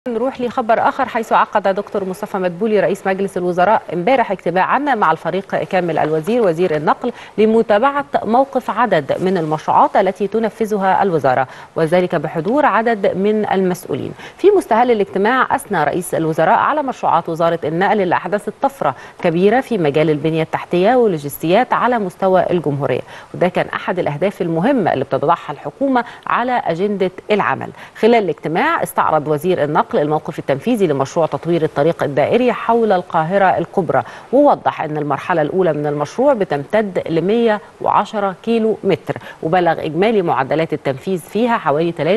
نروح لخبر اخر حيث عقد دكتور مصطفى مدبولي رئيس مجلس الوزراء امبارح اجتماعا مع الفريق كامل الوزير وزير النقل لمتابعه موقف عدد من المشروعات التي تنفذها الوزاره وذلك بحضور عدد من المسؤولين. في مستهل الاجتماع اثنى رئيس الوزراء على مشروعات وزاره النقل اللي احدثت طفره كبيره في مجال البنيه التحتيه واللوجستيات على مستوى الجمهوريه وده كان احد الاهداف المهمه اللي بتضعها الحكومه على اجنده العمل. خلال الاجتماع استعرض وزير النقل الموقف التنفيذي لمشروع تطوير الطريق الدائري حول القاهرة الكبرى ووضح أن المرحلة الأولى من المشروع بتمتد ل 110 كيلو متر وبلغ إجمالي معدلات التنفيذ فيها حوالي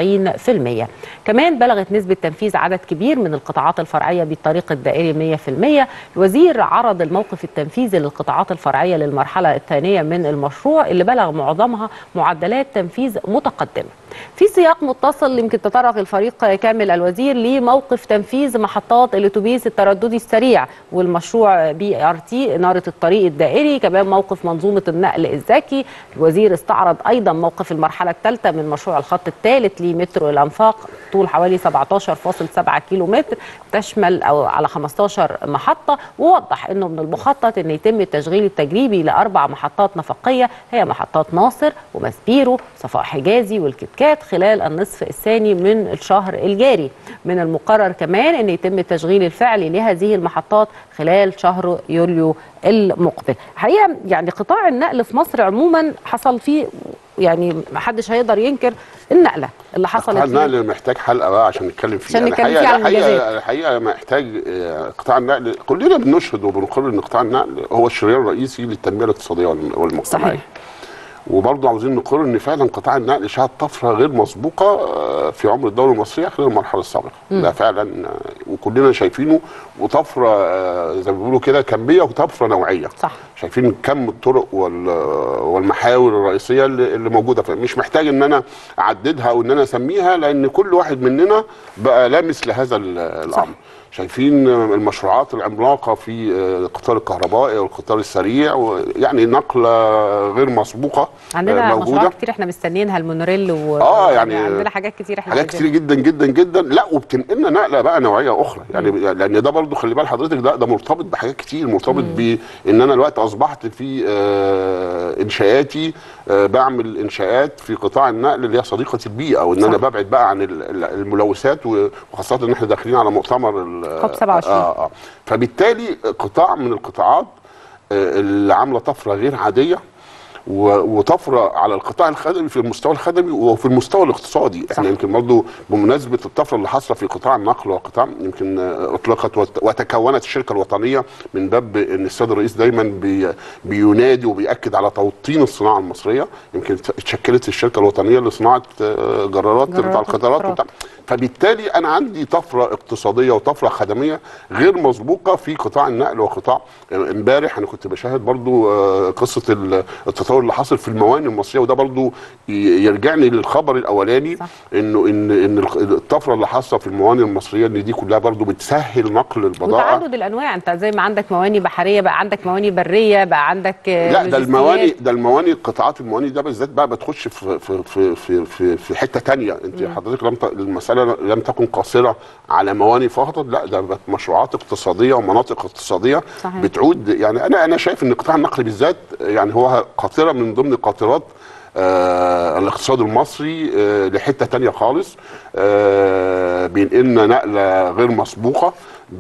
93% كمان بلغت نسبة تنفيذ عدد كبير من القطاعات الفرعية بالطريق الدائري 100% الوزير عرض الموقف التنفيذي للقطاعات الفرعية للمرحلة الثانية من المشروع اللي بلغ معظمها معدلات تنفيذ متقدمة في سياق متصل يمكن تطرق الفريق كامل الوزير لموقف تنفيذ محطات الاتوبيس الترددي السريع والمشروع بي ار تي اناره الطريق الدائري كمان موقف منظومه النقل الذكي الوزير استعرض ايضا موقف المرحله الثالثه من مشروع الخط الثالث لمترو الانفاق طول حوالي 17.7 كيلو متر تشمل او على 15 محطه ووضح انه من المخطط ان يتم التشغيل التجريبي لاربع محطات نفقيه هي محطات ناصر ومسبيرو صفاء حجازي والكتكات خلال النصف الثاني من الشهر الجاري من المقرر كمان ان يتم التشغيل الفعلي لهذه المحطات خلال شهر يوليو المقبل حقيقه يعني قطاع النقل في مصر عموما حصل فيه يعني ما حدش هيقدر ينكر النقله اللي حصلت قطاع النقل محتاج حلقه بقى عشان نتكلم فيه عشان نتكلم فيه عن الحقيقه الإنجازات. الحقيقه محتاج آه، قطاع النقل كلنا بنشهد وبنقر ان قطاع النقل هو الشريان الرئيسي للتنميه الاقتصاديه والم- والمجتمعيه صحيح. وبرضه عاوزين نقر ان فعلا قطاع النقل شهد طفره غير مسبوقه آه، في عمر الدوله المصريه خلال المرحله السابقه ده فعلا آه، وكلنا شايفينه وطفره آه، زي ما بيقولوا كده كميه وطفره نوعيه صح. شايفين كم الطرق وال- والمحاور الرئيسيه اللي اللي موجوده فيها مش محتاج ان انا اعددها او ان انا اسميها لان كل واحد مننا بقى لامس لهذا ال- الامر شايفين المشروعات العملاقه في القطار الكهربائي والقطار السريع يعني نقله غير مسبوقه عندنا آه، موجوده مشروعات كتير احنا مستنيينها المونوريل و آه، يعني عندنا حاجات كتير احنا حاجات كتير عايزينها. جدا جدا جدا لا وبتنقلنا نقله بقى نوعيه اخرى يعني لان ده برضو خلي بال حضرتك ده ده مرتبط بحاجات كتير مرتبط بان انا دلوقتي اصبحت في آه انشاءاتي آه بعمل انشاءات في قطاع النقل اللي هي صديقه البيئه وان انا صح. ببعد بقى عن ال- ال- الملوثات و- وخاصه ان احنا داخلين على مؤتمر ال- كوب 27. آه آه فبالتالي قطاع من القطاعات آه، اللي عامله طفره غير عاديه و- وطفره على القطاع الخدمي في المستوى الخدمي وفي المستوى الاقتصادي احنا صح. يمكن برضو بمناسبه الطفره اللي حاصله في قطاع النقل وقطاع يمكن آه، اطلقت وت- وتكونت الشركه الوطنيه من باب ان السيد الرئيس دايما بي بينادي وبياكد على توطين الصناعه المصريه يمكن اتشكلت الشركه الوطنيه لصناعه آه، جرارات بتاع جرارات القطارات القطارات. وبتاع فبالتالي انا عندي طفره اقتصاديه وطفره خدميه غير مسبوقه في قطاع النقل وقطاع امبارح انا كنت بشاهد برضو آه، قصه ال- التطور اللي حصل في الموانئ المصريه وده برضو ي- يرجعني للخبر الاولاني صح. انه ان ان الخ- الطفره اللي حاصله في الموانئ المصريه ان دي كلها برضو بتسهل نقل البضائع وتعدد الانواع انت زي ما عندك مواني بحريه بقى عندك مواني بريه بقى عندك آه، لا ده لوجستيات. المواني ده المواني قطاعات المواني ده بالذات بقى بتخش في في في في في, في حته تانية انت حضرتك لم ت... المساله لم تكن قاصره على مواني فقط لا ده بقت مشروعات اقتصاديه ومناطق اقتصاديه صحيح. بتعود يعني انا انا شايف ان قطاع النقل بالذات يعني هو قاطره من ضمن قاطرات آه الاقتصاد المصري آه لحته تانية خالص آه بينقلنا نقله غير مسبوقه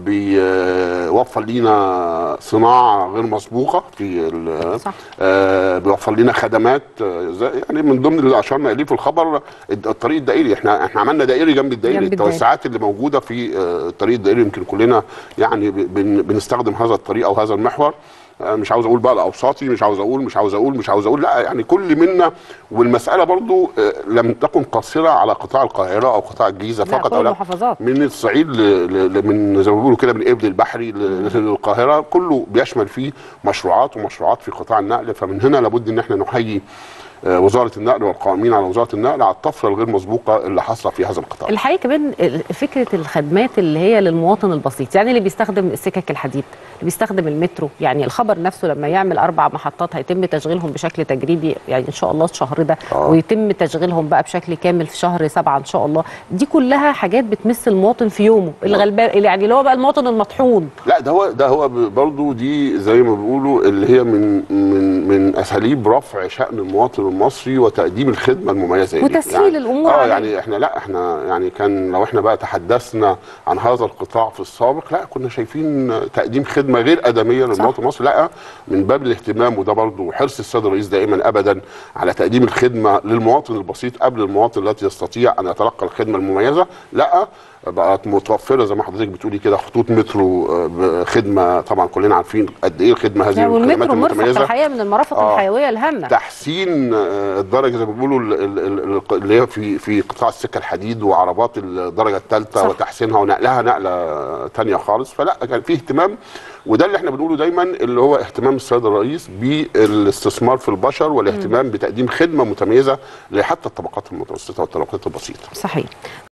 بيوفر لينا صناعه غير مسبوقه في ال- صح. آه بيوفر لنا خدمات آه زي- يعني من ضمن اللي اشرنا اليه في الخبر الد- الطريق الدائري احنا احنا عملنا دائري جنب الدائري جنب الدائري. التوسعات اللي موجوده في آه الطريق الدائري يمكن كلنا يعني ب- بن بنستخدم هذا الطريق او هذا المحور آه، مش عاوز اقول بقى الاوساطي مش عاوز اقول مش عاوز اقول مش عاوز اقول لا يعني كل منا والمساله برضو آه، لم تكن قاصره على قطاع القاهره او قطاع الجيزه لا، فقط كل او لا المحافظات. من الصعيد ل... ل... من زي ما بيقولوا كده من ابن البحري ل... للقاهره كله بيشمل فيه مشروعات ومشروعات في قطاع النقل فمن هنا لابد ان احنا نحيي آه، وزاره النقل والقائمين على وزاره النقل على الطفره الغير مسبوقه اللي حاصله في هذا القطاع الحقيقه كمان ال- فكره الخدمات اللي هي للمواطن البسيط يعني اللي بيستخدم السكك الحديد اللي بيستخدم المترو يعني الخبر نفسه لما يعمل اربع محطات هيتم تشغيلهم بشكل تجريبي يعني ان شاء الله الشهر ده آه. ويتم تشغيلهم بقى بشكل كامل في شهر سبعة ان شاء الله دي كلها حاجات بتمس المواطن في يومه الغلبان يعني اللي هو بقى المواطن المطحون لا ده هو ده هو برضه دي زي ما بيقولوا اللي هي من من من اساليب رفع شان المواطن المصري وتقديم الخدمه المميزه ليه. وتسهيل يعني الأمور اه عليه. يعني احنا لا احنا يعني كان لو احنا بقى تحدثنا عن هذا القطاع في السابق لا كنا شايفين تقديم خدمه غير ادميه للمواطن المصري لا من باب الاهتمام وده برضه حرص السيد الرئيس دائما ابدا على تقديم الخدمه للمواطن البسيط قبل المواطن الذي يستطيع ان يتلقى الخدمه المميزه لا بقت متوفره زي ما حضرتك بتقولي كده خطوط مترو آه، بخدمه طبعا كلنا عارفين قد ايه الخدمه هذه يعني الخدمات والمترو مرفق المتميزه الحقيقه من المرافق آه. الحيويه الهامه تحسين آه، الدرجه زي ما بيقولوا ال- ال- ال- ال- اللي هي في في قطاع السكه الحديد وعربات الدرجه الثالثه صح. وتحسينها ونقلها نقله تانية خالص فلا كان في اهتمام وده اللي احنا بنقوله دايما اللي هو اهتمام السيد الرئيس بالاستثمار في البشر والاهتمام بتقديم خدمه متميزه لحتى الطبقات المتوسطه والطبقات البسيطه صحيح